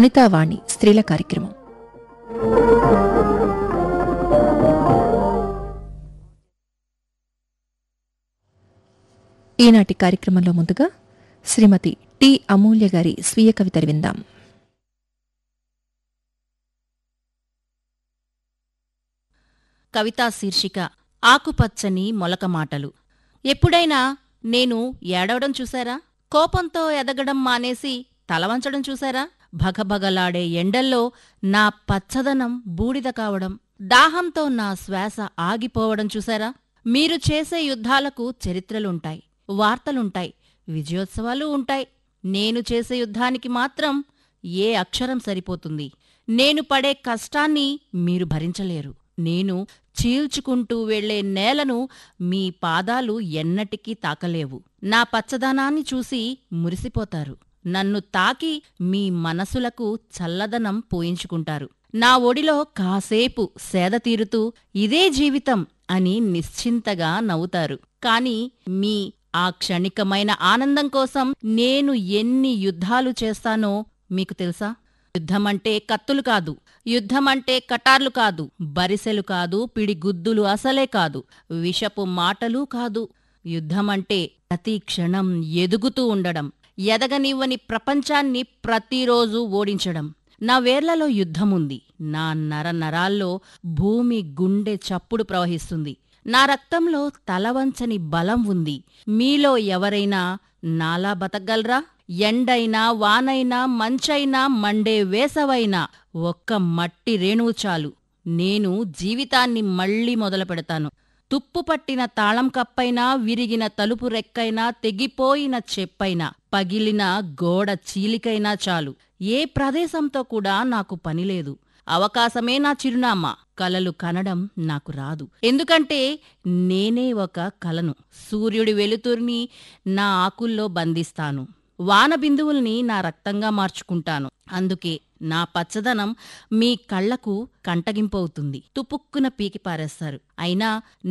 వనితావాణి స్త్రీల కార్యక్రమం ఈనాటి కార్యక్రమంలో ముందుగా శ్రీమతి టి అమూల్య గారి స్వీయ కవితలు విందాం కవితా శీర్షిక ఆకుపచ్చని మొలక మాటలు ఎప్పుడైనా నేను ఏడవడం చూశారా కోపంతో ఎదగడం మానేసి తలవంచడం చూశారా భగభగలాడే ఎండల్లో నా పచ్చదనం బూడిద కావడం దాహంతో నా శ్వాస ఆగిపోవడం చూశారా మీరు చేసే యుద్ధాలకు చరిత్రలుంటాయి వార్తలుంటాయి విజయోత్సవాలు ఉంటాయి నేను చేసే యుద్ధానికి మాత్రం ఏ అక్షరం సరిపోతుంది నేను పడే కష్టాన్ని మీరు భరించలేరు నేను చీల్చుకుంటూ వెళ్లే నేలను మీ పాదాలు ఎన్నటికీ తాకలేవు నా పచ్చదనాన్ని చూసి మురిసిపోతారు నన్ను తాకి మీ మనసులకు చల్లదనం పోయించుకుంటారు నా ఒడిలో కాసేపు సేద తీరుతూ ఇదే జీవితం అని నిశ్చింతగా నవ్వుతారు కాని మీ ఆ క్షణికమైన ఆనందం కోసం నేను ఎన్ని యుద్ధాలు చేస్తానో మీకు తెలుసా యుద్ధమంటే కత్తులు కాదు యుద్ధమంటే కటార్లు కాదు బరిసెలు కాదు పిడిగుద్దులు అసలే కాదు విషపు మాటలు కాదు యుద్ధమంటే ప్రతి క్షణం ఎదుగుతూ ఉండడం ఎదగనివ్వని ప్రపంచాన్ని ప్రతిరోజు ఓడించడం నా వేర్లలో యుద్ధముంది నా నర నరాల్లో భూమి గుండె చప్పుడు ప్రవహిస్తుంది నా రక్తంలో తలవంచని బలం ఉంది మీలో ఎవరైనా నాలా బతకగలరా ఎండైనా వానైనా మంచైనా మండే వేసవైనా ఒక్క మట్టి రేణువు చాలు నేను జీవితాన్ని మళ్ళీ మొదలు పెడతాను తుప్పు పట్టిన తాళం కప్పైనా విరిగిన తలుపు రెక్కైనా తెగిపోయిన చెప్పైనా పగిలిన గోడ చీలికైనా చాలు ఏ ప్రదేశంతో కూడా నాకు పనిలేదు అవకాశమే నా చిరునామా కలలు కనడం నాకు రాదు ఎందుకంటే నేనే ఒక కలను సూర్యుడి వెలుతురిని నా ఆకుల్లో బంధిస్తాను వాన బిందువుల్ని నా రక్తంగా మార్చుకుంటాను అందుకే నా పచ్చదనం మీ కళ్లకు కంటగింపవుతుంది తుపుక్కున పీకి పారేస్తారు అయినా